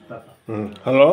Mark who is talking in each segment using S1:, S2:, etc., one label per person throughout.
S1: ಹ್ಞೂ ಹಲೋ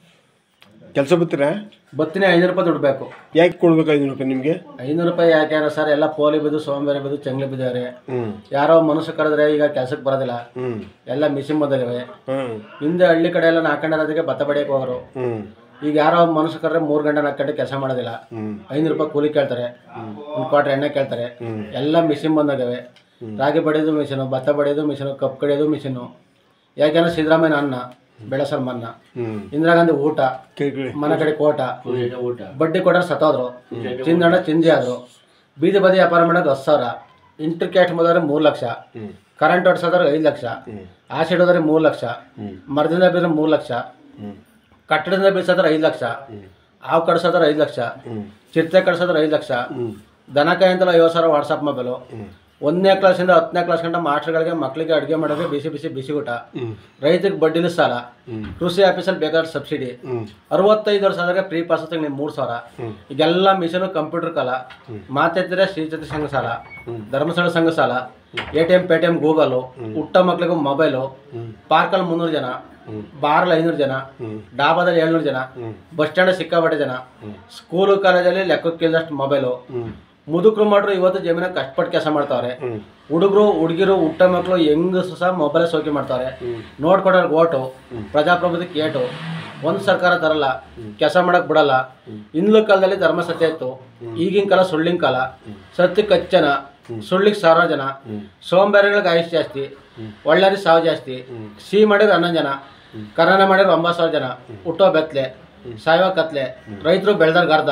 S1: ಕೆಲಸ ಬರ್ತೀರಾ
S2: ಬತ್ತೀನಿ ಐನೂರು ರೂಪಾಯಿ ದುಡ್ಡು ಬೇಕು
S1: ಯಾಕೆ ಕೊಡ್ಬೇಕು ಐನೂರು ರೂಪಾಯಿ ನಿಮಗೆ
S2: ಐನೂರು ರೂಪಾಯಿ ಯಾಕೆ ಅಂದ್ರೆ ಸರ್ ಎಲ್ಲ ಪೋಲಿ ಬಿದ್ದು ಸೋಂಬೇರಿ ಬಿದ್ದು ಚಂಗ್ಲಿ ಬಿದ್ದವ್ರೆ
S1: ಹ್ಞೂ
S2: ಯಾರೋ ಮನುಷ್ಯ ಕರೆದ್ರೆ ಈಗ ಕೆಲ್ಸಕ್ಕೆ ಬರೋದಿಲ್ಲ
S1: ಹ್ಞೂ
S2: ಎಲ್ಲ ಮಿಷಿನ್ ಬಂದಿವೆ
S1: ಹ್ಞೂ
S2: ಹಿಂದೆ ಹಳ್ಳಿ ಕಡೆ ಎಲ್ಲ ನಾಲ್ಕಂಡದಕ್ಕೆ ಭತ್ತ ಬಡಿಯಕ್ಕೆ ಹೋಗೋರು
S1: ಹ್ಞೂ
S2: ಈಗ ಯಾರೋ ಮನುಷ್ಯ ಕರೆದ್ರೆ ಮೂರು ಗಂಟೆ ನಾಲ್ಕು ಗಂಟೆ ಕೆಲಸ ಮಾಡೋದಿಲ್ಲ
S1: ಹ್ಞೂ
S2: ಐನೂರು ರೂಪಾಯಿ ಕೂಲಿ ಕೇಳ್ತಾರೆ ಒಂದು ಕ್ವಾಟ್ರ್ ಎಣ್ಣೆ ಕೇಳ್ತಾರೆ
S1: ಹ್ಮ್.
S2: ಎಲ್ಲ ಮಿಷಿನ್ ಬಂದಾಗವೆ ರಾಗಿ ಬಡಿಯೋದು ಮಿಷಿನು ಭತ್ತ ಬಡಿಯೋದು ಮಿಷಿನು ಕಪ್ಪು ಕಡಿಯೋದು ಮಿಷಿನು ಯಾಕೆಂದ್ರೆ ಸಿದ್ದರಾಮಯ್ಯ ಅನ್ನ ಬೆಳೆಸಲ್ ಮನ್ನ
S1: ಹ್ಞೂ
S2: ಇಂದಿರಾ ಗಾಂಧಿ ಊಟ
S1: ಕೇಳಿ
S2: ಮನೆ ಕಡೆ ಕೋಟ ಬಡ್ಡಿ ಕೊಟ್ಟರೆ ಸತ್ತೋದ್ರು ಚಿಂದಣ್ಣ ಚಿಂದಿ ಆದ್ರು ಬೀದಿ ಬದಿ ವ್ಯಾಪಾರ ಮಾಡೋದು ಹತ್ತು ಸಾವಿರ ಇಂಟರ್ ಕ್ಯಾಶ್ ಹೋದ್ರೆ ಮೂರು ಲಕ್ಷ
S1: ಹ್ಞೂ
S2: ಕರೆಂಟ್ ಹೊಡ್ಸೋದ್ರೆ ಐದು ಲಕ್ಷ
S1: ಹ್ಞೂ
S2: ಆಸಿಡ್ ಹೋದ್ರೆ ಮೂರು ಲಕ್ಷ
S1: ಹ್ಞೂ
S2: ಮರದಿಂದ ಬೀದ್ರೆ ಮೂರು ಲಕ್ಷ
S1: ಹ್ಞೂ
S2: ಕಟ್ಟಡದಿಂದ ಬೀಳ್ಸೋದ್ರೆ ಐದು ಲಕ್ಷ ಹಾವು ಕಡ್ಸೋದ್ರೆ ಐದು ಲಕ್ಷ
S1: ಹ್ಞೂ
S2: ಚಿರತೆ ಕಡ್ಸೋದ್ರೆ ಐದು ಲಕ್ಷ
S1: ಹ್ಞೂ
S2: ದನಕಾಯಿ ಅಂತಲ್ಲ ಐವತ್ತು ಸಾವಿರ ವಾಟ್ಸಪ್ ಮೊಬೈಲು
S1: ಹ್ಞೂ
S2: ಒಂದನೇ ಕ್ಲಾಸಿಂದ ಹತ್ತನೇ ಕ್ಲಾಸ್ ಗಂಟ ಮಾಸ್ಟರ್ಗಳಿಗೆ ಮಕ್ಕಳಿಗೆ ಅಡುಗೆ ಮಾಡೋಕ್ಕೆ ಬಿಸಿ ಬಿಸಿ ಬಿಸಿ ಊಟ
S1: ಹ್ಞೂ
S2: ರೈತರಿಗೆ ಬಡ್ಡಿಲಿ ಸಾಲ
S1: ಹ್ಞೂ
S2: ಕೃಷಿ ಆಫೀಸಲ್ಲಿ ಬೇಕಾದ್ರೆ ಸಬ್ಸಿಡಿ
S1: ಹ್ಞೂ
S2: ಅರವತ್ತೈದು ವರ್ಷ ಆದಾಗ ಫ್ರೀ ಪಾಸ್ ನೀವು ಮೂರು ಸಾವಿರ
S1: ಹ್ಮ್.
S2: ಈಗೆಲ್ಲ ಮಿಷನು ಕಂಪ್ಯೂಟರ್ ಕಾಲ ಮಾತೆತ್ತಿದ್ರೆ ಶ್ರೀಚತಿ ಸಂಘ ಸಾಲ ಧರ್ಮಸ್ಥಳ ಸಂಘ ಸಾಲ A T M pay T M Google ಹುಟ್ಟ ಮಕ್ಳಿಗೂ ಮೊಬೈಲು ಪಾರ್ಕಲ್ಲಿ ಮುನ್ನೂರು ಜನ ಬಾರಲ್ಲಿ ಐನೂರು ಜನ ಡಾಬಾದಲ್ಲಿ ಏಳ್ನೂರು ಜನ ಬಸ್ ಸ್ಟ್ಯಾಂಡ್ ಸಿಕ್ಕಾಪಟ್ಟೆ ಜನ ಸ್ಕೂಲು ಕಾಲೇಜಲ್ಲಿ ಲೆಕ್ಕಕ್ಕಿಲ್ಲದಷ್ಟು ಮೊಬೈಲು
S1: ಹ್ಞೂ
S2: ಮುದುಕರು ಮಾಡ್ರು ಇವತ್ತು ಜಮೀನ ಕಷ್ಟಪಟ್ಟು ಕೆಲಸ ಮಾಡ್ತಾವ್ರೆ
S1: ಹ್ಞೂ
S2: ಹುಡುಗರು ಹುಡುಗಿರು ಹುಟ್ಟ ಮಕ್ಕಳು ಹೆಂಗಸು ಸಹ ಮೊಬೈಲ್ ಸೋಕಿ ಮಾಡ್ತಾವ್ರೆ ನೋಡ್ಕೊಡೋರ್ಗೆ ಓಟು ಪ್ರಜಾಪ್ರಭುತ್ವಕ್ಕೆ ಏಟು ಒಂದು ಸರ್ಕಾರ ತರಲ್ಲ ಕೆಲಸ ಮಾಡಕ್ ಬಿಡಲ್ಲ ಹಿಂದ್ಲ ಕಾಲದಲ್ಲಿ ಧರ್ಮ ಸತ್ಯ ಇತ್ತು ಈಗಿನ ಕಾಲ ಸುಳ್ಳಿನ ಕಾಲ ಸತ್ಯಕ್ಕೆ ಹತ್ತು ಜನ ಸುಳ್ಳಿಗೆ ಸಾವಿರ ಜನ ಸೋಂಬೇರಿಗಳಿಗೆ ಆಯುಷ್ ಜಾಸ್ತಿ ಒಳ್ಳೆಯವ್ರಿಗೆ ಸಾವು ಜಾಸ್ತಿ ಸಿಹಿ ಮಾಡಿದ್ರೆ ಹನ್ನೊಂದು ಜನ ಕರೋನಾ ಮಾಡಿದ್ರೆ ಒಂಬತ್ತು ಸಾವಿರ ಜನ ಹುಟ್ಟೋ ಬೆತ್ಲೆ ಸಾಯೋ ಕತ್ಲೆ ರೈತರು ಬೆಳೆದಾರ ಅರ್ಧ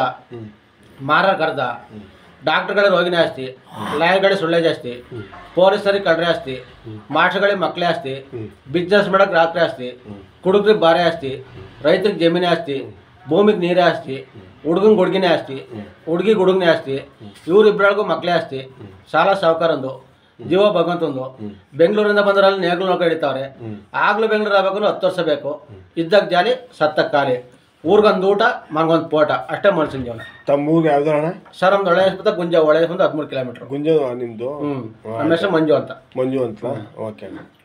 S2: ಮಾರಾಗ ಅರ್ಧ ಡಾಕ್ಟರ್ಗಳಿಗೆ ರೋಗಿನೇ ಜಾಸ್ತಿ ಲಾಯರ್ಗಳಿಗೆ ಸುಳ್ಳೆ ಜಾಸ್ತಿ ಪೊಲೀಸರಿಗೆ ಕಡ್ರೆ ಆಸ್ತಿ ಮಾಸ್ಟರ್ಗಳಿಗೆ ಮಕ್ಕಳೇ ಆಸ್ತಿ ಬಿಸ್ನೆಸ್ ಮಾಡಕ್ಕೆ ರಾತ್ರಿ ಆಸ್ತಿ ಕುಡುಕ್ರಿಗೆ ಬಾರೆ ಆಸ್ತಿ ರೈತರಿಗೆ ಜಮೀನೇ ಆಸ್ತಿ ಭೂಮಿಗೆ ನೀರೇ ಆಸ್ತಿ ಹುಡುಗಂಗೆ ಹುಡುಗಿನೇ ಆಸ್ತಿ ಹುಡುಗಿಗೆ ಹುಡುಗನೇ ಆಸ್ತಿ ಇವ್ರಿಬ್ರಳಿಗೂ ಮಕ್ಕಳೇ ಆಸ್ತಿ ಸಾಲ ಸಾವುಕಾರಂದು ಜೀವ ಭಗವಂತಂದು ಬೆಂಗಳೂರಿಂದ ಬಂದರಲ್ಲಿ ನೇಗ್ಲು ನೋಡ್ಕೊಂಡು ಹಿಡಿತಾವ್ರೆ ಆಗ್ಲೂ ಬೆಂಗಳೂರು ಆಗ್ಬೇಕು ಹತ್ತು ವರ್ಷ ಬೇಕು ಇದ್ದಾಗ ಜಾಲಿ ಸತ್ತ ಖಾಲಿ ಊರ್ಗೊಂದು ಊಟ ಮನ್ಗೊಂದು ಪೋಟ ಅಷ್ಟೇ ಮನುಷ್ಯನ ಜೀವನ
S1: ತಮ್ಮ ಊರು ಯಾವ್ದು ಅಣ್ಣ
S2: ಸರ್ ನಮ್ದು ಒಳ್ಳೆ ಬಂದ ಗುಂಜ ಒಳ್ಳೆ ಬಂದು ಹದಿಮೂರು ಕಿಲೋಮೀಟ್ರ್
S1: ಗುಂಜ ನಿಮ್ಮದು
S2: ಹ್ಞೂ ನಮ್ಮ ಹೆಸರು ಮಂಜು ಅಂತ
S1: ಮಂಜು ಅಂತ ಓಕೆ ಅಣ್ಣ